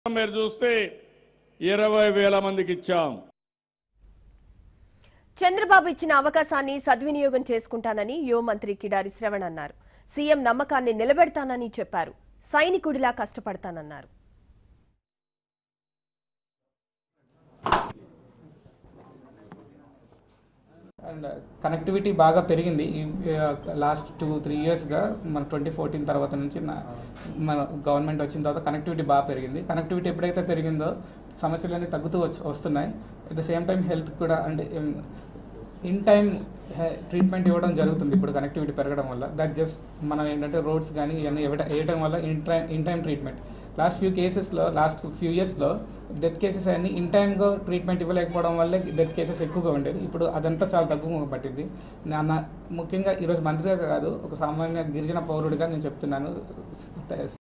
మీరు చూస్తే ఇరవై వేల మందికి ఇచ్చాం చంద్రబాబు ఇచ్చిన అవకాశాన్ని సద్వినియోగం చేసుకుంటానని యువ మంత్రి కిడారి శ్రవణ్ అన్నారు సీఎం నమ్మకాన్ని నిలబెడతానని చెప్పారు సైనికుడిలా కష్టపడతానన్నారు అండ్ కనెక్టివిటీ బాగా పెరిగింది లాస్ట్ టూ త్రీ ఇయర్స్గా మన ట్వంటీ ఫోర్టీన్ తర్వాత నుంచి నా- మన గవర్నమెంట్ వచ్చిన తర్వాత కనెక్టివిటీ బాగా పెరిగింది కనెక్టివిటీ ఎప్పుడైతే పెరిగిందో సమస్యలన్నీ తగ్గుతూ వచ్- వస్తున్నాయి at the same time health కూడా అండ్ ఇన్ టైం ట్రీట్మెంట్ ఇవ్వడం జరుగుతుంది ఇప్పుడు కనెక్టివిటీ పెరగడం వల్ల దట్ జస్ట్ మనం ఏంటంటే రోడ్స్ కానీ ఇవన్నీ ఇవ్వట- వేయడం వల్ల in time in time treatment last few కేసెస్లో లాస్ట్ ఫ్యూ ఇయర్స్లో డెత్ కేసెస్ అన్ని ఇన్ టైంగా ట్రీట్మెంట్ ఇవ్వలేకపోవడం వల్లే డెత్ కేసెస్ ఎక్కువగా ఉండేది ఇప్పుడు అదంతా చాలా తక్కువ పట్టింది నా నా- ముఖ్యంగా ఈరోజు మంత్రిగా కాదు ఒక సామాన్య గిరిజన పౌరుడిగా నేను చెప్తున్నాను